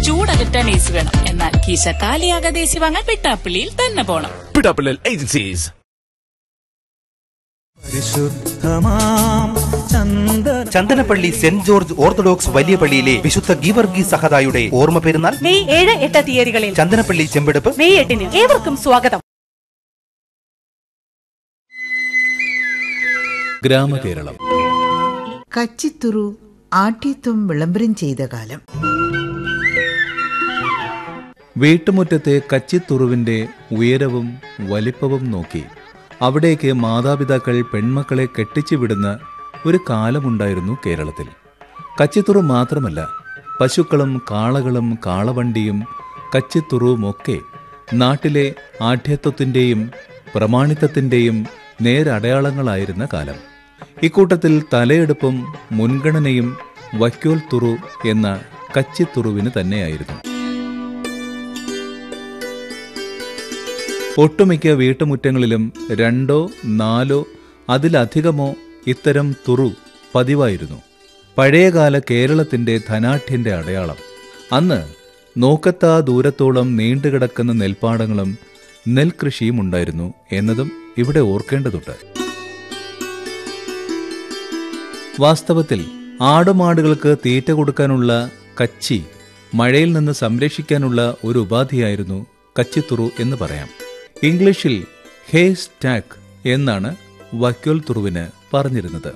ചൂടകറ്റാൻ AC വേണം എന്നാൽ കീശ കാലിയാകാതെ AC വാങ്ങാൻ വെട്ടാപ്പള്ളിയിൽ തന്നെ പോണം പിടാപ്പിള്ളൽ ഏജൻസീസ് പരിശുദ്ധമാം ചന്ദന ചന്ദനപ്പള്ളി സെന്റ് ജോർജ് ഓർത്തഡോക്സ് വലിയ പള്ളിയിലെ വിശുദ്ധ ഗീവർഗി സഹതായുടെ ഓർമ്മ പെരുന്നാൾ മെയ് ഏഴ് എട്ട് തീയതികളിൽ ചന്ദനപ്പള്ളി ചെമ്പെടുപ്പ് മെയ് എട്ടിന് ഏവർക്കും സ്വാഗതം ഗ്രാമകേരളം കച്ചിത്തുറു ആഠ്യത്വം വിളംബരം ചെയ്ത കാലം വീട്ടുമുറ്റത്തെ കച്ചിത്തുറുവിന്റെ ഉയരവും വലിപ്പവും നോക്കി അവിടേക്ക് മാതാപിതാക്കൾ പെൺമക്കളെ കെട്ടിച്ചു വിടുന്ന ഒരു കാലമുണ്ടായിരുന്നു കേരളത്തിൽ കച്ചിത്തുറു മാത്രമല്ല പശുക്കളും കാളകളും കാളവണ്ടിയും കച്ചിത്തുറുവുമൊക്കെ നാട്ടിലെ ആഢ്യത്വത്തിൻ്റെയും പ്രമാണിത്വത്തിൻ്റെയും നേരടയാളങ്ങളായിരുന്ന കാലം ഇക്കൂട്ടത്തിൽ തലയെടുപ്പും മുൻഗണനയും വക്യോൽ തുറു എന്ന കച്ചിത്തുറുവിന് തന്നെയായിരുന്നു ഒട്ടുമിക്ക വീട്ടുമുറ്റങ്ങളിലും രണ്ടോ നാലോ അതിലധികമോ ഇത്തരം തുറു പതിവായിരുന്നു പഴയകാല കേരളത്തിന്റെ ധനാഠ്യന്റെ അടയാളം അന്ന് നോക്കത്താ ദൂരത്തോളം നീണ്ടുകിടക്കുന്ന നെൽപ്പാടങ്ങളും നെൽകൃഷിയും ഉണ്ടായിരുന്നു എന്നതും ഇവിടെ ഓർക്കേണ്ടതുണ്ട് വാസ്തവത്തിൽ ആടുമാടുകൾക്ക് തീറ്റ കൊടുക്കാനുള്ള കച്ചി മഴയിൽ നിന്ന് സംരക്ഷിക്കാനുള്ള ഒരു ഉപാധിയായിരുന്നു കച്ചിത്തുറു എന്ന് പറയാം ഇംഗ്ലീഷിൽ ഹേ സ്റ്റാക്ക് എന്നാണ് വക്യോൽ തുറുവിന് പറഞ്ഞിരുന്നത്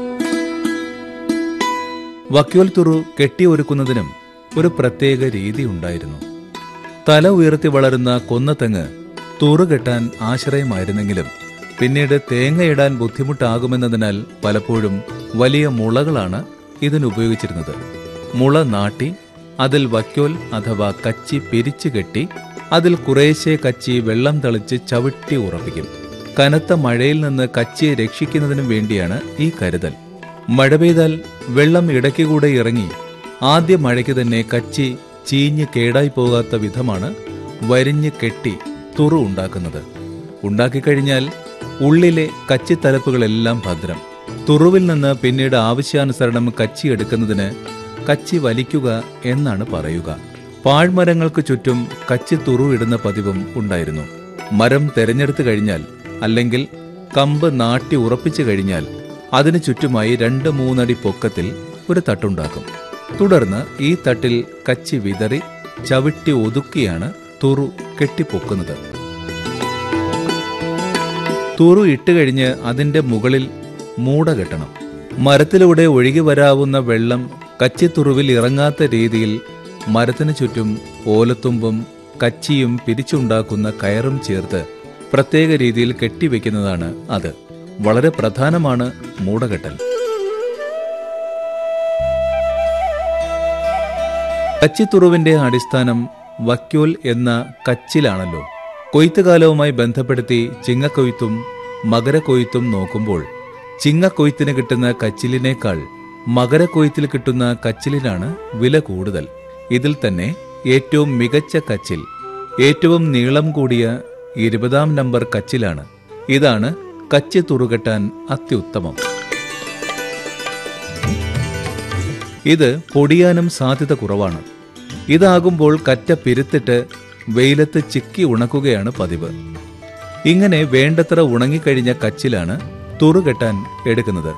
വക്യോൽ തുറു കെട്ടിയൊരുക്കുന്നതിനും ഒരു പ്രത്യേക രീതി ഉണ്ടായിരുന്നു തല ഉയർത്തി വളരുന്ന കൊന്നതെങ്ങ് തുറു കെട്ടാൻ ആശ്രയമായിരുന്നെങ്കിലും പിന്നീട് തേങ്ങയിടാൻ ബുദ്ധിമുട്ടാകുമെന്നതിനാൽ പലപ്പോഴും വലിയ മുളകളാണ് ഇതിനുപയോഗിച്ചിരുന്നത് മുള നാട്ടി അതിൽ വക്യോൽ അഥവാ കച്ചി പിരിച്ചു കെട്ടി അതിൽ കുറേശ്ശെ കച്ചി വെള്ളം തളിച്ച് ചവിട്ടി ഉറപ്പിക്കും കനത്ത മഴയിൽ നിന്ന് കച്ചിയെ രക്ഷിക്കുന്നതിനും വേണ്ടിയാണ് ഈ കരുതൽ മഴ പെയ്താൽ വെള്ളം ഇടയ്ക്കുകൂടെ ഇറങ്ങി ആദ്യ മഴയ്ക്ക് തന്നെ കച്ചി ചീഞ്ഞ് കേടായി പോകാത്ത വിധമാണ് വരിഞ്ഞ് കെട്ടി തുറു ഉണ്ടാക്കുന്നത് ഉണ്ടാക്കിക്കഴിഞ്ഞാൽ ഉള്ളിലെ കച്ചിത്തലപ്പുകളെല്ലാം ഭദ്രം തുറുവിൽ നിന്ന് പിന്നീട് ആവശ്യാനുസരണം കച്ചി എടുക്കുന്നതിന് കച്ചി വലിക്കുക എന്നാണ് പറയുക പാഴ്മരങ്ങൾക്ക് ചുറ്റും കച്ചി തുറു ഇടുന്ന പതിവും ഉണ്ടായിരുന്നു മരം തെരഞ്ഞെടുത്തു കഴിഞ്ഞാൽ അല്ലെങ്കിൽ കമ്പ് നാട്ടി ഉറപ്പിച്ചു കഴിഞ്ഞാൽ അതിനു ചുറ്റുമായി രണ്ട് മൂന്നടി പൊക്കത്തിൽ ഒരു തട്ടുണ്ടാക്കും തുടർന്ന് ഈ തട്ടിൽ കച്ചി വിതറി ചവിട്ടി ഒതുക്കിയാണ് തുറു കെട്ടിപ്പൊക്കുന്നത് തുറു ഇട്ടുകഴിഞ്ഞ് അതിന്റെ മുകളിൽ മൂട കെട്ടണം മരത്തിലൂടെ ഒഴുകി വരാവുന്ന വെള്ളം കച്ചിത്തുറുവിൽ ഇറങ്ങാത്ത രീതിയിൽ മരത്തിനു ചുറ്റും ഓലത്തുമ്പും കച്ചിയും പിരിച്ചുണ്ടാക്കുന്ന കയറും ചേർത്ത് പ്രത്യേക രീതിയിൽ കെട്ടിവെക്കുന്നതാണ് അത് വളരെ പ്രധാനമാണ് മൂടകെട്ടൽ കച്ചിത്തുറുവിന്റെ അടിസ്ഥാനം വക്യോൽ എന്ന കച്ചിലാണല്ലോ കൊയ്ത്തുകാലവുമായി ബന്ധപ്പെടുത്തി ചിങ്ങക്കൊയ്ത്തും മകരക്കൊയ്ത്തും നോക്കുമ്പോൾ ചിങ്ങക്കൊയ്ത്തിന് കിട്ടുന്ന കച്ചിലിനേക്കാൾ മകരക്കൊയ്ത്തിൽ കിട്ടുന്ന കച്ചിലിനാണ് വില കൂടുതൽ ഇതിൽ തന്നെ ഏറ്റവും മികച്ച കച്ചിൽ ഏറ്റവും നീളം കൂടിയ ഇരുപതാം നമ്പർ കച്ചിലാണ് ഇതാണ് കച്ചി തുറുകെട്ടാൻ അത്യുത്തമം ഇത് പൊടിയാനും സാധ്യത കുറവാണ് ഇതാകുമ്പോൾ കറ്റ പിരുത്തിട്ട് വെയിലത്ത് ചിക്കി ഉണക്കുകയാണ് പതിവ് ഇങ്ങനെ വേണ്ടത്ര ഉണങ്ങിക്കഴിഞ്ഞ കച്ചിലാണ് തുറുകെട്ടാൻ എടുക്കുന്നത്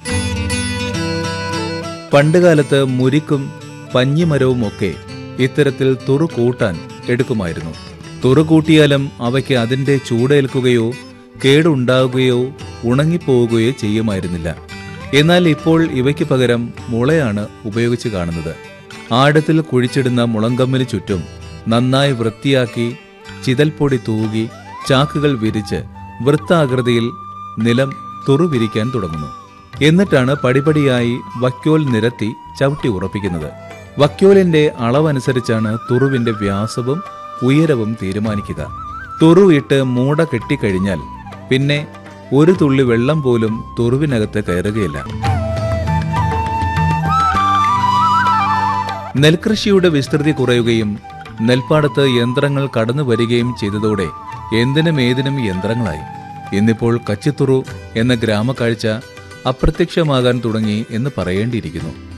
പണ്ടുകാലത്ത് മുരിക്കും പഞ്ഞിമരവും ഒക്കെ ഇത്തരത്തിൽ തുറു കൂട്ടാൻ എടുക്കുമായിരുന്നു തുറു കൂട്ടിയാലും അവയ്ക്ക് അതിന്റെ ചൂടേൽക്കുകയോ കേടുണ്ടാവുകയോ ഉണങ്ങിപ്പോവുകയോ ചെയ്യുമായിരുന്നില്ല എന്നാൽ ഇപ്പോൾ ഇവയ്ക്ക് പകരം മുളയാണ് ഉപയോഗിച്ച് കാണുന്നത് ആഴത്തിൽ കുഴിച്ചിടുന്ന മുളങ്കമ്മിന് ചുറ്റും നന്നായി വൃത്തിയാക്കി ചിതൽപ്പൊടി തൂകി ചാക്കുകൾ വിരിച്ച് വൃത്താകൃതിയിൽ നിലം തുറുവിരിക്കാൻ തുടങ്ങുന്നു എന്നിട്ടാണ് പടിപടിയായി വക്യോൽ നിരത്തി ചവിട്ടി ഉറപ്പിക്കുന്നത് വക്യോലിന്റെ അളവനുസരിച്ചാണ് തുറുവിന്റെ വ്യാസവും ഉയരവും തീരുമാനിക്കുക തുറു ഇട്ട് മൂട കെട്ടിക്കഴിഞ്ഞാൽ പിന്നെ ഒരു തുള്ളി വെള്ളം പോലും തുറുവിനകത്ത് കയറുകയില്ല നെൽകൃഷിയുടെ വിസ്തൃതി കുറയുകയും നെൽപ്പാടത്ത് യന്ത്രങ്ങൾ കടന്നു വരികയും ചെയ്തതോടെ എന്തിനും ഏതിനും യന്ത്രങ്ങളായി ഇന്നിപ്പോൾ കച്ചിത്തുറു എന്ന ഗ്രാമക്കാഴ്ച അപ്രത്യക്ഷമാകാൻ തുടങ്ങി എന്ന് പറയേണ്ടിയിരിക്കുന്നു